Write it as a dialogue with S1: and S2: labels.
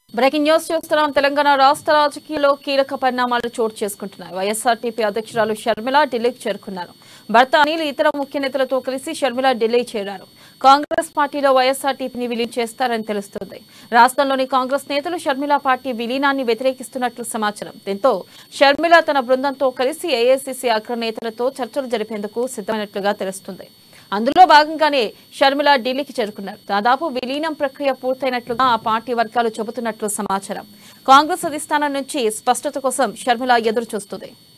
S1: breaking news చూస్తున్నాం తెలంగాణ రాష్ట్ర రాజకీయాల్లో కీలక పరిణామాలు చోటు చేసుకుంటున్నాయి వైఎస్ఆర్టీపీ అధ్యక్షురాలు షర్మిల ఢిల్లీకి చేరుకున్నారు భర్త అనిల్ ఇతర ముఖ్య నేతలతో కలిసి షర్మిల ఢిల్లీ చేరారు కాంగ్రెస్ పార్టీలో వైఎస్ఆర్టీపీని విలీనం చేస్తారని తెలుస్తుంది రాష్ట్రంలోని కాంగ్రెస్ నేతలు షర్మిల పార్టీ విలీనాన్ని వ్యతిరేకిస్తున్నట్లు సమాచారం దీంతో షర్మిల తన బృందంతో కలిసి ఏఐసిసి అగ్ర నేతలతో చర్చలు జరిపేందుకు సిద్ధమైనట్లుగా తెలుస్తుంది అందులో భాగంగానే షర్మిల ఢిల్లీకి చేరుకున్నారు దాదాపు విలీనం ప్రక్రియ పూర్తయినట్లుగా ఆ పార్టీ వర్గాలు చెబుతున్నట్లు సమాచారం కాంగ్రెస్ అధిష్టానం నుంచి స్పష్టత కోసం షర్మిల ఎదురు చూస్తుంది